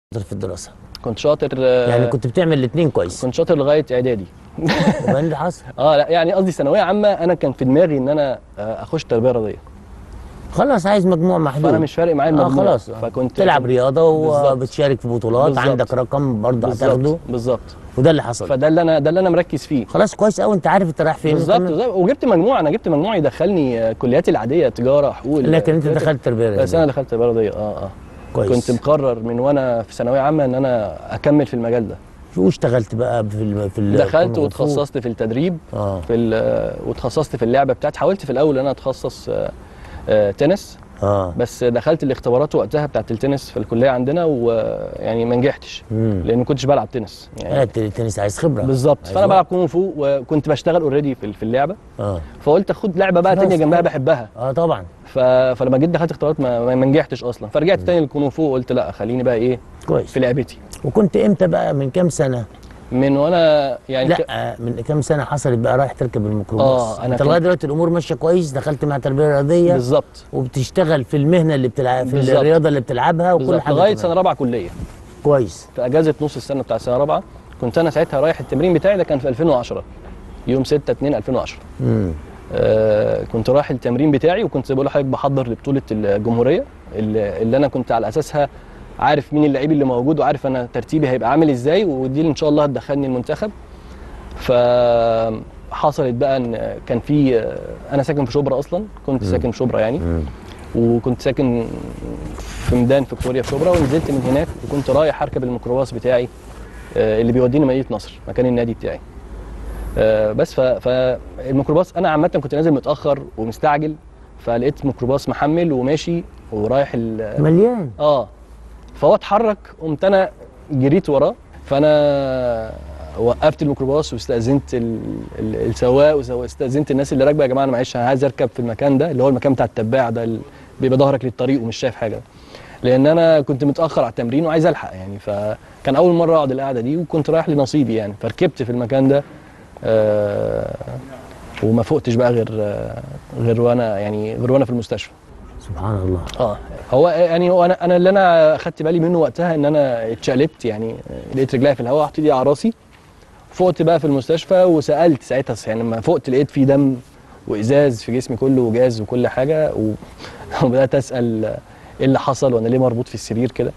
في الدراسه كنت شاطر آه، يعني كنت بتعمل الاثنين كويس كنت شاطر لغايه اعدادي وبعدين اللي حصل اه لا يعني قصدي ثانويه عامه انا كان في دماغي ان انا آه، اخش تربيه رياضيه خلاص عايز مجموع محدود فانا مش فارق معايا اه المجموع خلاص فكنت تلعب رياضه بالظبط. وبتشارك في بطولات بالظبط. عندك رقم برضه هتاخده بالظبط بالظبط وده اللي حصل فده اللي انا ده اللي انا مركز فيه خلاص كويس قوي انت عارف انت رايح فين بالظبط وكمل. بالظبط. وجبت مجموع انا جبت مجموع يدخلني آه، كلياتي العاديه تجاره حقوق لكن انت كليات- دخلت تربيه بس رياضيه انا دخلت تربيه رياضيه اه اه كويس كنت مقرر من وانا في ثانويه عامه ان انا اكمل في المجال ده واشتغلت بقى في ال في ال دخلت كونغ فو. وتخصصت في التدريب اه في ال- وتخصصت في اللعبه بتاعتي حاولت في الاول ان انا اتخصص آه، آه، تنس اه بس دخلت الاختبارات وقتها بتاعت التنس في الكليه عندنا ويعني ما نجحتش امم لان ما كنتش بلعب تنس يعني التنس عايز خبره بالظبط عايز فانا وقت. بلعب كونغ فو وكنت بشتغل اوريدي في في اللعبه اه فقلت اخد لعبه بقى خلاص، تانية جنبها حلو. بحبها اه طبعا ف... فلما جيت دخلت اختبارات ما, ما ما نجحتش اصلا فرجعت تاني للكونغ فو وقلت لا خليني بقى ايه كويس في لعبتي وكنت امتى بقى من كام سنه من وانا يعني ك- لا من كام سنه حصلت بقى رايح تركب الميكروباص آه، أنا انت كنت- لغايه دلوقتي الامور ماشيه كويس دخلت مع تربيه رياضيه بالظبط وبتشتغل في المهنه اللي بتلعب في بالظبط. الرياضه اللي بتلعبها وكل بالظبط حاجه لغايه تمام. سنه رابعه كليه كويس في اجازه نص السنه بتاع سنه رابعه كنت انا ساعتها رايح التمرين بتاعي ده كان في 2010 يوم 6 2 2010 امم آه كنت رايح التمرين بتاعي وكنت زي ما بقول لحضرتك بحضر لبطوله الجمهوريه اللي, اللي انا كنت على اساسها عارف مين اللعيب اللي موجود وعارف انا ترتيبي هيبقى عامل ازاي ودي اللي ان شاء الله هتدخلني المنتخب فحصلت بقى ان كان في انا ساكن في شبرا اصلا كنت ساكن في شبرا يعني مم. وكنت ساكن في ميدان فيكتوريا في شبرا ونزلت من هناك وكنت رايح اركب الميكروباص بتاعي آه، اللي بيوديني مدينه نصر مكان النادي بتاعي آه، بس ف- فالميكروباص انا عامه كنت نازل متاخر ومستعجل فلقيت ميكروباص محمل وماشي ورايح ال- مليان اه فهو اتحرك قمت انا جريت وراه فانا وقفت الميكروباص واستاذنت ال- ال- السواق واستاذنت الناس اللي راكبه يا جماعه انا معلش انا عايز اركب في المكان ده اللي هو المكان بتاع التباع ده اللي بيبقى ظهرك للطريق ومش شايف حاجه لان انا كنت متاخر على التمرين وعايز الحق يعني فكان اول مره اقعد القعده دي وكنت رايح لنصيبي يعني فركبت في المكان ده آه وما فقتش بقى غير آه غير وانا يعني غير وانا في المستشفى سبحان الله اه هو يعني هو انا انا اللي انا خدت بالي منه وقتها ان انا اتشقلبت يعني لقيت رجلي في الهواء حطيت ايدي على راسي فقت بقى في المستشفى وسالت ساعتها يعني لما فقت لقيت في دم وازاز في جسمي كله وجاز وكل حاجه و- وبدات اسال ايه اللي حصل وانا ليه مربوط في السرير كده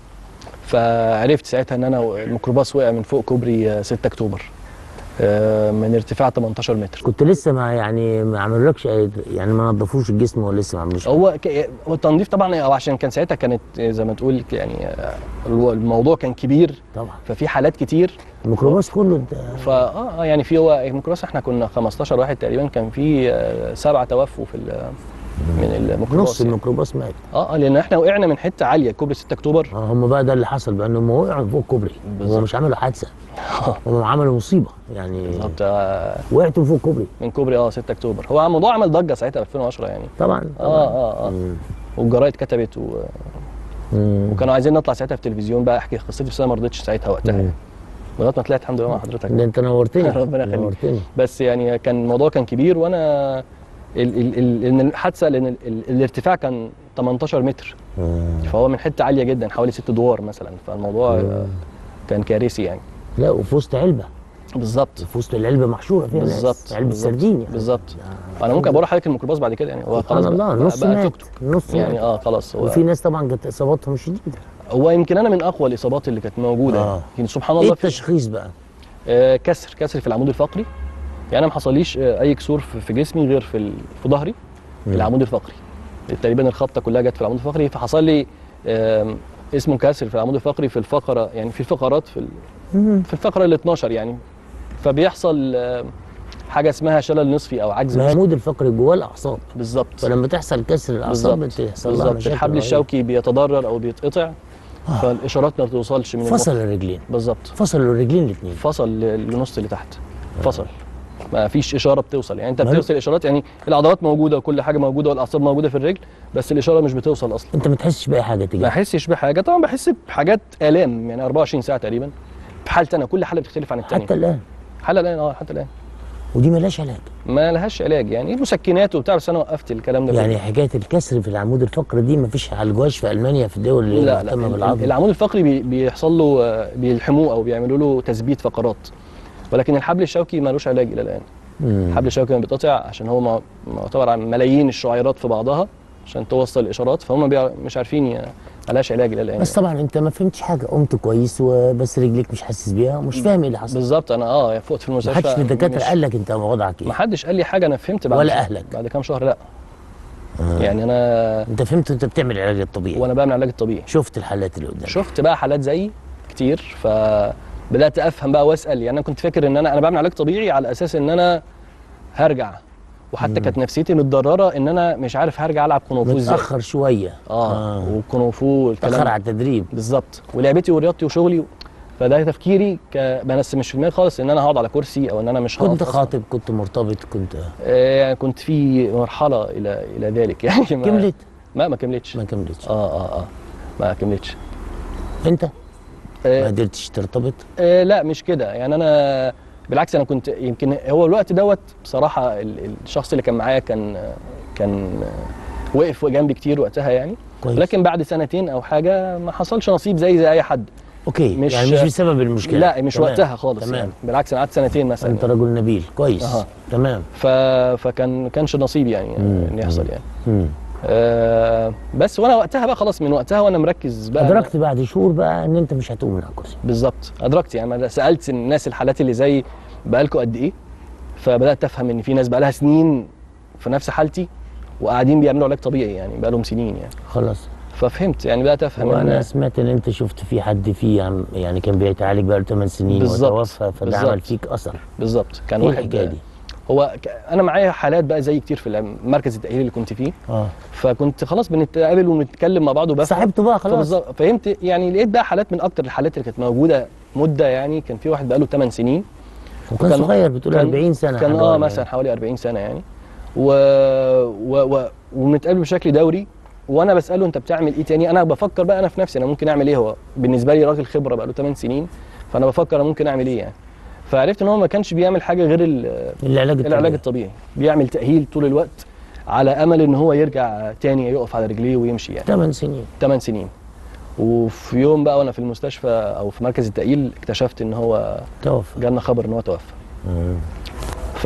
فعرفت ساعتها ان انا الميكروباص وقع من فوق كوبري آه، 6 اكتوبر آه، من ارتفاع 18 متر كنت لسه ما يعني ما عملولكش أي- يعني ما نظفوش الجسم ولا لسه ما عملوش هو ك... هو التنظيف طبعا هو عشان كان ساعتها كانت زي ما تقول يعني آه، الموضوع كان كبير طبعا ففي حالات كتير الميكروباص كله انت فا اه آه، يعني في هو الميكروباص احنا كنا 15 واحد تقريبا كان في آه، سبعه توفوا في ال- من الميكروباص نص يعني. الميكروباص مات اه اه لان احنا وقعنا من حته عاليه كوبري 6 اكتوبر اه هم بقى ده اللي حصل بقى انهم وقعوا فوق الكوبري بالظبط. هم مش عملوا حادثه هم عملوا مصيبه يعني بالظبط آه، وقعتوا فوق الكوبري من كوبري اه 6 اكتوبر هو الموضوع عمل ضجه ساعتها في 2010 يعني طبعا اه طبعا اه اه مم. والجرايد كتبت و... مم. وكانوا عايزين نطلع ساعتها في التلفزيون بقى احكي قصتي بس انا ما رضيتش ساعتها وقتها مم. يعني لغايه ما طلعت الحمد لله مع حضرتك ده انت نورتني ربنا يخليك. نورتني بس يعني كان الموضوع كان كبير وانا ال ال ال ان الحادثه لان ال ال الارتفاع كان 18 متر مم. فهو من حته عاليه جدا حوالي ست ادوار مثلا فالموضوع مم. كان كارثي يعني لا وفي وسط علبه بالظبط في وسط العلبه محشوره فيها ناس. بالظبط علبه بالظبط. سردين يعني بالظبط انا ممكن بروح حضرتك الميكروباص بعد كده يعني هو سبحان خلاص الله بقى, نص بقى مات توك توك نص يعني مات اه خلاص هو وفي ناس طبعا كانت اصاباتهم شديده هو يمكن انا من اقوى الاصابات اللي كانت موجوده آه. يعني يمكن سبحان ايه الله في التشخيص بقى؟ آه كسر كسر في العمود الفقري يعني انا ما حصليش آه اي كسور في في جسمي غير في ال- في ظهري مم. العمود الفقري تقريبا الخبطه كلها جت في العمود الفقري فحصل لي آم، اسمه كسر في العمود الفقري في الفقره يعني في فقرات في ال- مم. في الفقره ال 12 يعني فبيحصل آم، حاجه اسمها شلل نصفي او عجز نصفي العمود الفقري جواه الاعصاب بالظبط فلما تحصل كسر الاعصاب بالظبط بتحصل لها بالظبط مشاكل الحبل رهيبة. الشوكي بيتضرر او بيتقطع فالاشارات ما بتوصلش من فصل المخ الرجلين بالظبط فصلوا الرجلين الاثنين فصل ل- لنص اللي تحت فصل ما فيش اشاره بتوصل يعني انت ما- بتوصل اشارات يعني العضلات موجوده وكل حاجه موجوده والاعصاب موجوده في الرجل بس الاشاره مش بتوصل اصلا انت ما تحسش باي حاجه ما تجاه احسش بحاجه طبعا بحس بحاجات الام يعني 24 ساعه تقريبا في حالتي انا كل حاله بتختلف عن الثانيه حتى الان حاله الان اه حتى الان ودي ملهاش علاج ما لهاش علاج يعني مسكنات وبتاع بس انا وقفت الكلام ده يعني كله. حكايه الكسر في العمود الفقري دي مفيش عالجواش في المانيا في الدول اللي لا لا مهتمه ال- بالعظم العمود الفقري بي- بيحصل له آه، بيلحموه او بيعملوا له تثبيت فقرات ولكن الحبل الشوكي ملوش علاج الى الان مم. الحبل الشوكي لما بيتقطع عشان هو مع- معتبر عن ملايين الشعيرات في بعضها عشان توصل الاشارات فهم بيع- مش عارفين ي- ملهاش علاج الى الان بس طبعا انت ما فهمتش حاجه قمت كويس وبس رجليك مش حاسس بيها ومش فاهم ايه اللي حصل بالظبط انا اه فقت في ما المستشفى حدش من الدكاتره مش- قال لك انت وضعك ما ايه حدش قال لي حاجه انا فهمت بعد ولا شهر. أهلك؟ بعد كام شهر لا يعني انا انت فهمت انت بتعمل العلاج الطبيعي وانا بعمل علاج الطبيعي شفت الحالات اللي قدامك شفت بقى حالات زيي كتير فبدات افهم بقى واسال يعني انا كنت فاكر ان انا انا بعمل علاج طبيعي على اساس ان انا هرجع وحتى كانت نفسيتي متضرره ان انا مش عارف هرجع العب كونغ فو ازاي متاخر شويه اه والكونغ فو والكلام متاخر ده. على التدريب بالظبط ولعبتي ورياضتي وشغلي فده تفكيري ك... بس مش في دماغي خالص ان انا هقعد على كرسي او ان انا مش هقف كنت أصلاً. خاطب كنت مرتبط كنت آه كنت في مرحله الى الى ذلك يعني ما كملت ما ما كملتش ما كملتش اه اه اه ما كملتش انت ما آه قدرتش ترتبط آه لا مش كده يعني انا بالعكس انا كنت يمكن هو الوقت دوت بصراحه ال- الشخص اللي كان معايا كان كان وقف جنبي كتير وقتها يعني كويس لكن بعد سنتين او حاجه ما حصلش نصيب زي زي اي حد اوكي مش- يعني مش بسبب المشكله لا مش تمام. وقتها خالص تمام يعني بالعكس انا قعدت سنتين مثلا انت رجل نبيل كويس أها. تمام ف... فكان كانش نصيب يعني مم. ان يحصل يعني مم. آه بس وانا وقتها بقى خلاص من وقتها وانا مركز بقى ادركت بعد شهور بقى ان انت مش هتقوم من على الكرسي بالظبط ادركت يعني أنا سالت الناس الحالات اللي زي بقالكم قد ايه فبدات افهم ان في ناس بقالها سنين في نفس حالتي وقاعدين بيعملوا علاج طبيعي يعني بقالهم سنين يعني خلاص ففهمت يعني بدات افهم وانا ان سمعت ان انت شفت في حد فيه عم يعني كان بيتعالج بقاله 8 سنين بالظبط. وتوفى فده بالظبط. عمل فيك اثر بالظبط كان ايه واحد الحكايه دي؟ هو ك... انا معايا حالات بقى زي كتير في العم- مركز التاهيل اللي كنت فيه اه فكنت خلاص بنتقابل ونتكلم مع بعض وبفهم صاحبته بقى خلاص فبالظبط فهمت يعني لقيت بقى حالات من اكتر الحالات اللي كانت موجوده مده يعني كان في واحد بقاله 8 سنين وكان كان- صغير بتقول كان- 40 سنه كان حاجة اه ولا مثلا إيه؟ حوالي 40 سنه يعني و... و... و... وبنتقابل بشكل دوري وانا بساله انت بتعمل ايه تاني انا بفكر بقى انا في نفسي انا ممكن اعمل ايه هو بالنسبه لي راجل خبره بقى له 8 سنين فانا بفكر انا ممكن اعمل ايه يعني فعرفت ان هو ما كانش بيعمل حاجه غير ال... العلاج الطبيعي العلاج الطبيعي بيعمل تاهيل طول الوقت على امل ان هو يرجع تاني يقف على رجليه ويمشي يعني 8 سنين 8 سنين وفي يوم بقى وانا في المستشفى او في مركز التاهيل اكتشفت ان هو توفى جالنا خبر ان هو توفى مم. ف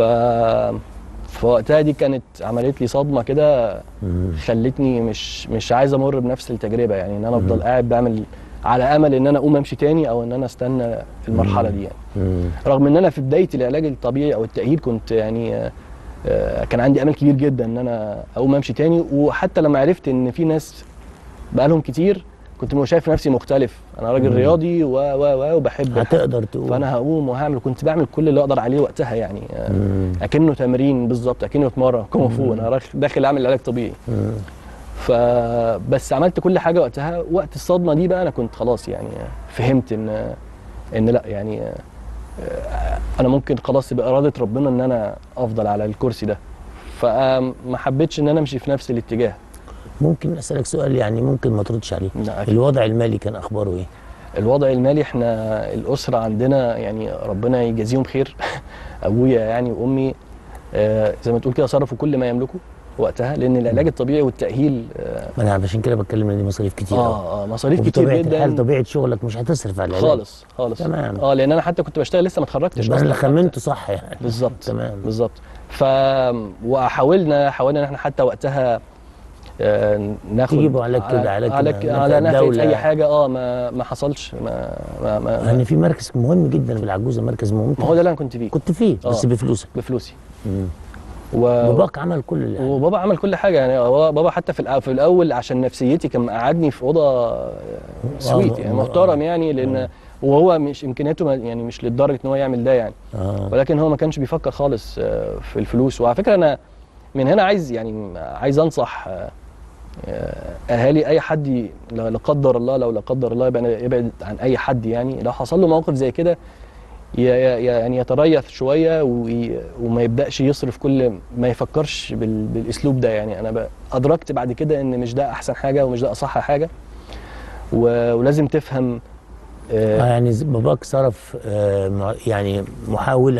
فوقتها دي كانت عملت لي صدمه كده مم. خلتني مش مش عايز امر بنفس التجربه يعني ان انا افضل قاعد بعمل على امل ان انا اقوم امشي تاني او ان انا استنى المرحله دي يعني مم. رغم ان انا في بدايه العلاج الطبيعي او التاهيل كنت يعني آه، آه، كان عندي امل كبير جدا ان انا اقوم امشي تاني وحتى لما عرفت ان في ناس بقالهم كتير كنت مش شايف نفسي مختلف انا راجل مم. رياضي و و و وبحب الحياة. هتقدر تقول فانا هقوم وهعمل كنت بعمل كل اللي اقدر عليه وقتها يعني آه، مم. اكنه تمرين بالظبط اكنه بتمرن كونغ فو انا راخ- داخل اعمل علاج طبيعي مم. فبس عملت كل حاجه وقتها وقت الصدمه دي بقى انا كنت خلاص يعني فهمت ان ان لا يعني آه، انا ممكن خلاص يبقى اراده ربنا ان انا افضل على الكرسي ده فما حبيتش ان انا امشي في نفس الاتجاه ممكن اسالك سؤال يعني ممكن ما تردش عليه لا، أكيد. الوضع المالي كان اخباره ايه؟ الوضع المالي احنا الاسره عندنا يعني ربنا يجازيهم خير ابويا يعني وامي آه، زي ما تقول كده صرفوا كل ما يملكوا وقتها لان العلاج الطبيعي والتاهيل اه ما انا علشان كده بتكلم ان دي مصاريف كتير أوي. اه, آه مصاريف كتير وبطبيعه جدا الحال طبيعه شغلك مش هتصرف على العلاج خالص خالص تمام. اه لان انا حتى كنت بشتغل لسه ما اتخرجتش يبقى انا اللي أصلاً. خمنته صح يعني بالظبط تمام بالظبط ف وحاولنا حاولنا ان احنا حتى وقتها آه، ناخد تجيبوا علاج كده، علاج على, كده، على نفع نفقه الدولة. اي حاجه اه ما ما حصلش ما ما, ما, يعني في مركز مهم جدا في العجوزه مركز ممتع ما هو ده اللي انا كنت فيه كنت فيه بس آه. بفلوسك بفلوسي مم. و... باباك عمل كل اللي عليه. وبابا عمل كل حاجه يعني هو بابا حتى في الأ- في الاول عشان نفسيتي كان مقعدني في اوضه سويت يعني آه. محترم يعني لان وهو مش امكانياته ما- يعني مش لدرجه ان هو يعمل ده يعني اه ولكن هو ما كانش بيفكر خالص آه، في الفلوس وعلى فكره انا من هنا عايز يعني عايز انصح آه، آه، اهالي اي حد ي- لا لا قدر الله لو لا قدر الله يبعد يبعد عن اي حد يعني لو حصل له موقف زي كده ي- ي- يعني يتريث شويه وي- وما يبداش يصرف كل ما يفكرش بال- بالاسلوب ده يعني انا ب- ادركت بعد كده ان مش ده احسن حاجه ومش ده اصح حاجه و- ولازم تفهم آه، آه، يعني ز- باباك صرف آه، مع- يعني محاولا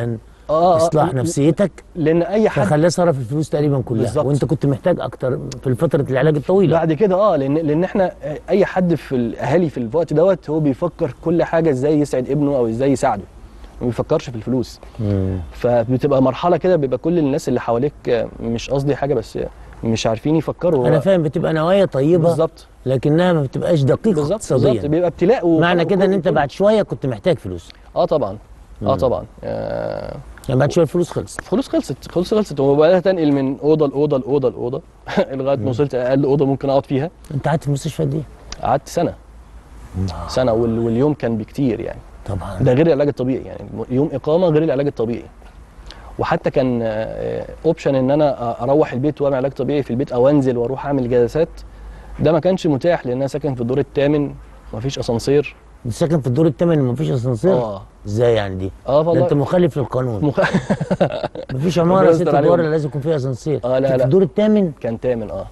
اه اصلاح آه، نفسيتك لان اي حد فخلاه صرف الفلوس تقريبا كلها بالظبط. وانت كنت محتاج اكتر في فتره العلاج الطويله بعد كده اه لان لان احنا اي حد في الاهالي في الوقت دوت هو بيفكر كل حاجه ازاي يسعد ابنه او ازاي يساعده ما بيفكرش في الفلوس مم. فبتبقى مرحله كده بيبقى كل الناس اللي حواليك آه، مش قصدي حاجه بس مش عارفين يفكروا انا هو- فاهم بتبقى نوايا طيبه بالظبط لكنها ما بتبقاش دقيقه بالظبط اقتصاديا بالظبط بيبقى ابتلاء و- معنى كده ان وكل- انت بعد شويه كنت محتاج فلوس اه طبعا اه مم. طبعا آه يعني بعد شويه الفلوس خلصت فلوس خلصت فلوس خلصت وبدات تنقل من اوضه لاوضه لاوضه لاوضه لغايه ما وصلت اقل اوضه ممكن اقعد فيها انت قعدت في المستشفى قد ايه؟ قعدت سنه سنه وال- واليوم كان بكتير يعني طبعا ده غير العلاج الطبيعي يعني يوم اقامه غير العلاج الطبيعي وحتى كان اوبشن ان انا اروح البيت واعمل علاج طبيعي في البيت او انزل واروح اعمل جلسات ده ما كانش متاح لان انا ساكن في الدور الثامن مفيش اسانسير انت ساكن في الدور الثامن ومفيش اسانسير اه ازاي يعني دي؟ اه ده انت والله مخالف للقانون مخ... مفيش عماره ربنا ست يستر ادوار عليهم. لازم يكون فيها اسانسير آه، لا، في لا. الدور الثامن كان ثامن اه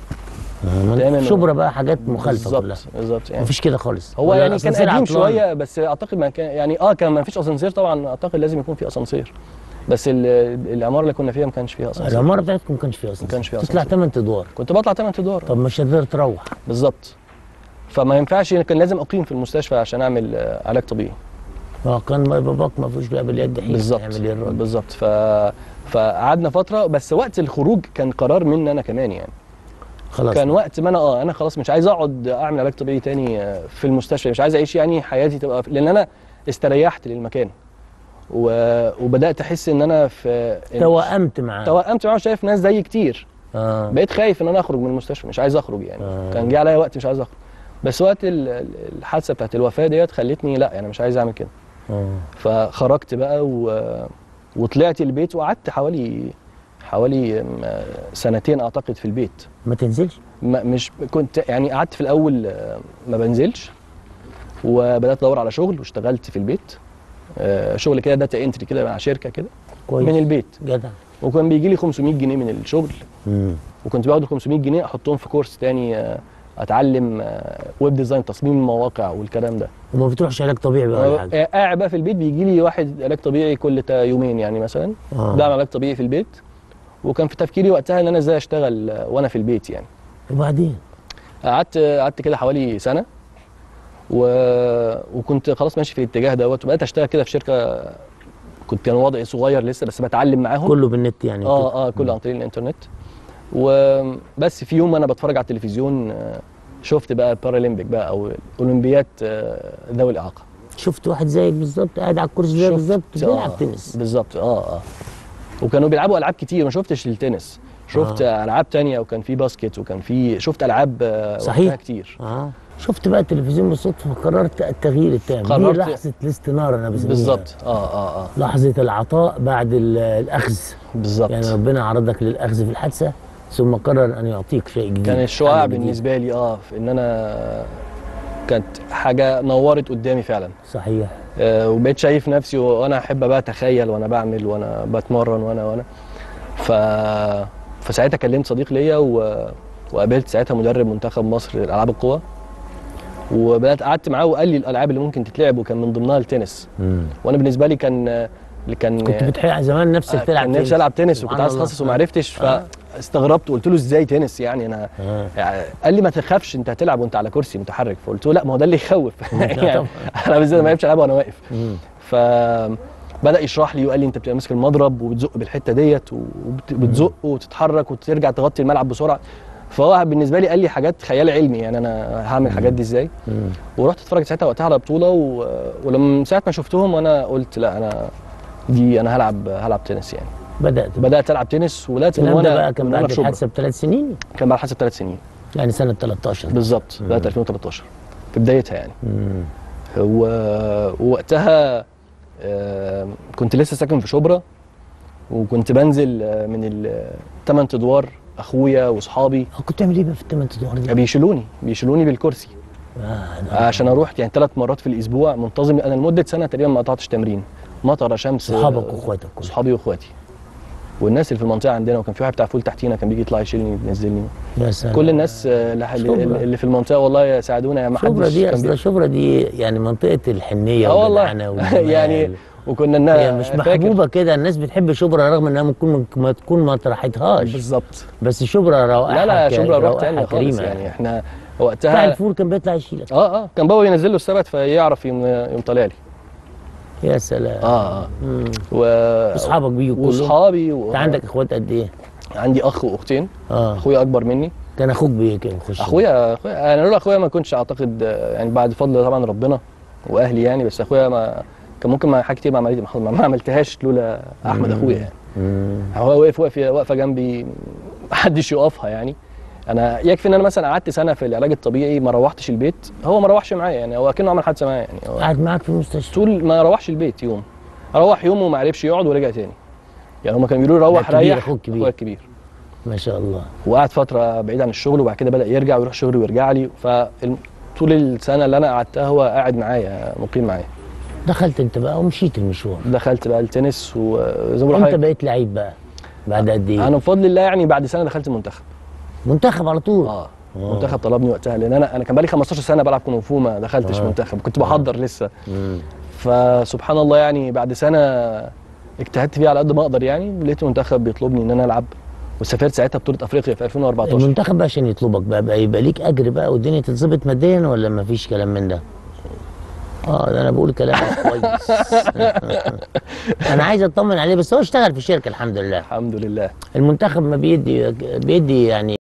آه، تامن. شبرا بقى حاجات مخالفه بالظبط كلها بالظبط يعني مفيش كده خالص هو ولا يعني كان الأسانسير قديم عطلان. شويه بس اعتقد ما كان يعني اه كان ما فيش اسانسير طبعا اعتقد لازم يكون في اسانسير بس ال- العماره اللي كنا فيها ما كانش فيها اسانسير العماره بتاعتكم ما كانش فيها اسانسير كانش فيها تطلع أسانسير. 8 ادوار كنت بطلع 8 ادوار طب مش هتقدر تروح بالظبط فما ينفعش كان لازم اقيم في المستشفى عشان اعمل آه، علاج طبيعي ما كان باباك ما فيش بقى باليد حيل بالظبط يعمل ايه الراجل بالظبط ف فقعدنا فتره بس وقت الخروج كان قرار مني انا كمان يعني خلاص كان وقت ما انا اه انا خلاص مش عايز اقعد اعمل علاج طبيعي تاني آه، في المستشفى مش عايز اعيش يعني حياتي تبقى في... لان انا استريحت للمكان و... وبدات احس ان انا في إن- توأمت معاه توأمت معاه شايف ناس زي كتير اه بقيت خايف ان انا اخرج من المستشفى مش عايز اخرج يعني آه. كان جه عليا وقت مش عايز اخرج بس وقت ال- ال- الحادثه بتاعت الوفاه ديت خلتني لا يعني مش عايز اعمل كده اه فخرجت بقى و... وطلعت البيت وقعدت حوالي حوالي م- سنتين اعتقد في البيت ما تنزلش ما مش كنت يعني قعدت في الاول آه، ما بنزلش وبدات ادور على شغل واشتغلت في البيت آه، شغل كده داتا انتري كده مع شركه كده كويس من البيت جدع وكان بيجي لي 500 جنيه من الشغل امم وكنت باخد ال 500 جنيه احطهم في كورس تاني آه، اتعلم آه، ويب ديزاين تصميم المواقع والكلام ده وما بتروحش علاج طبيعي بقى ولا حاجه آه، قاعد بقى في البيت بيجي لي واحد علاج طبيعي كل تا- يومين يعني مثلا اه بعمل علاج طبيعي في البيت وكان في تفكيري وقتها ان انا ازاي اشتغل آه، وانا في البيت يعني وبعدين قعدت قعدت كده حوالي سنه و... وكنت خلاص ماشي في الاتجاه دوت وبقيت اشتغل كده في شركه كنت كان وضعي صغير لسه بس بتعلم معاهم كله بالنت يعني وكده. اه اه كله عن طريق الانترنت وبس في يوم انا بتفرج على التلفزيون آه، شفت بقى بارالمبيك بقى او اولمبيات آه، ذوي الاعاقه شفت واحد زيك بالظبط قاعد على الكرسي ده شفت- بالظبط آه، بيلعب تنس بالظبط اه اه وكانوا بيلعبوا العاب كتير ما شفتش التنس شفت آه. آه. العاب تانية وكان في باسكت وكان في شفت العاب آه، صحيح. وقتها كتير اه شفت بقى التلفزيون بالصدفه فقررت التغيير التام دي قررت- لحظه الاستناره انا بسميها بالظبط اه اه اه لحظه العطاء بعد ال- الاخذ بالظبط يعني ربنا عرضك للاخذ في الحادثه ثم قرر ان يعطيك شيء جديد كان الشعاع حاجة جديدة. بالنسبه لي اه في ان انا كانت حاجه نورت قدامي فعلا صحيح آه، وبقيت شايف نفسي وانا احب بقى اتخيل وانا بعمل وانا بتمرن وانا وانا ف فساعتها كلمت صديق ليا و... وقابلت ساعتها مدرب منتخب مصر لالعاب القوى وبدات قعدت معاه وقال لي الالعاب اللي ممكن تتلعب وكان من ضمنها التنس مم. وانا بالنسبه لي كان اللي كان كنت بتحب زمان نفسك تلعب كان تنس نفسي العب تنس وكنت سبحان عايز الله. اتخصص وما عرفتش آه. فاستغربت وقلت له ازاي تنس يعني انا آه. يعني قال لي ما تخافش انت هتلعب وانت على كرسي متحرك فقلت له لا ما هو ده اللي يخوف يعني طبعاً. انا بالذات ما بحبش العب وانا واقف مم. فبدا يشرح لي وقال لي انت بتبقى ماسك المضرب وبتزق بالحته ديت وبتزق وتتحرك وترجع تغطي الملعب بسرعه فهو بالنسبه لي قال لي حاجات خيال علمي يعني انا هعمل الحاجات دي ازاي مم. ورحت اتفرجت ساعتها وقتها على بطوله و... ولما من ساعه ما شفتهم وانا قلت لا انا دي انا هلعب هلعب تنس يعني بدات بدات العب تنس ولكن الكلام ده وانا بقى كان من وأنا بعد في شبرا. الحادثه بثلاث سنين كان بعد حسب ثلاث سنين يعني سنه 13 بالظبط مم. بدات 2013 في بدايتها يعني مم. و... ووقتها آه، كنت لسه ساكن في شبرا وكنت بنزل آه، من الثمان ادوار اخويا واصحابي كنت بتعمل ايه بقى في الثمان ادوار دي؟ بيشيلوني بيشيلوني بالكرسي آه ده- عشان اروح يعني ثلاث مرات في الاسبوع منتظم انا لمده سنه تقريبا ما قطعتش تمرين مطره شمس صحابك واخواتك كلهم صحابي واخواتي والناس اللي في المنطقه عندنا وكان في واحد بتاع فول تحتينا كان بيجي يطلع يشيلني ينزلني يا سلام كل الناس آه، اللي, شبرا. اللي في المنطقه والله ساعدونا يعني ما شبرا حدش دي كان اصل بي... شبرا دي يعني منطقه الحنيه اه والجدعنه والله والجمال. يعني وكنا نا- هي مش فاكر. محبوبه كده الناس بتحب شبرا رغم انها ممكن ما تكون ما طرحتهاش بالظبط بس شبرا روائح لا لا ك- شبرا روح روائح تانية خالص كريمه يعني احنا بتاع وقتها الفول كان بيطلع يشيلك اه اه كان بابا ينزل له السبت فيعرف يوم يوم طالع لي يا سلام اه اه مم. و... اصحابك بيجوا كلهم واصحابي و... انت عندك اخوات قد ايه؟ عندي اخ واختين اه اخويا اكبر مني كان اخوك بيه كده يخش اخويا اخويا انا لولا اخويا ما كنتش اعتقد آه، يعني بعد فضل طبعا ربنا واهلي يعني بس اخويا ما كان ممكن ما حاجات كتير ما عملت ما ما عملتهاش لولا احمد اخويا يعني مم. هو واقف واقف واقفه جنبي محدش يقفها يعني انا يكفي ان انا مثلا قعدت سنه في العلاج الطبيعي ما روحتش البيت هو ما روحش معايا يعني هو كانه عمل حادثه معايا يعني هو قاعد معاك في المستشفى طول ما روحش البيت يوم روح يوم وما عرفش يقعد ورجع تاني يعني هما كانوا بيقولوا لي روح ده كبير، ريح أخوك كبير. اخويا الكبير ما شاء الله وقعد فتره بعيد عن الشغل وبعد كده بدا يرجع ويروح شغله ويرجع لي فطول السنه اللي انا قعدتها هو قاعد معايا مقيم معايا دخلت انت بقى ومشيت المشوار دخلت بقى التنس وزي ما بقول انت لحضرتك، بقيت لعيب بقى بعد قد ايه؟ انا بفضل الله يعني بعد سنه دخلت المنتخب منتخب على طول اه المنتخب طلبني وقتها لان انا انا كان بقالي 15 سنه بلعب كونغ فو ما دخلتش آه. منتخب كنت بحضر لسه مم. فسبحان الله يعني بعد سنه اجتهدت فيها على قد ما اقدر يعني لقيت المنتخب بيطلبني ان انا العب وسافرت ساعتها بطوله افريقيا في 2014 المنتخب بقى عشان يطلبك بقى, بقى يبقى ليك اجر بقى والدنيا تتظبط ماديا ولا ما فيش كلام من ده؟ اه ده انا بقول كلام كويس انا عايز اطمن عليه بس هو اشتغل في الشركه الحمد لله الحمد لله المنتخب ما بيدي بيدي يعني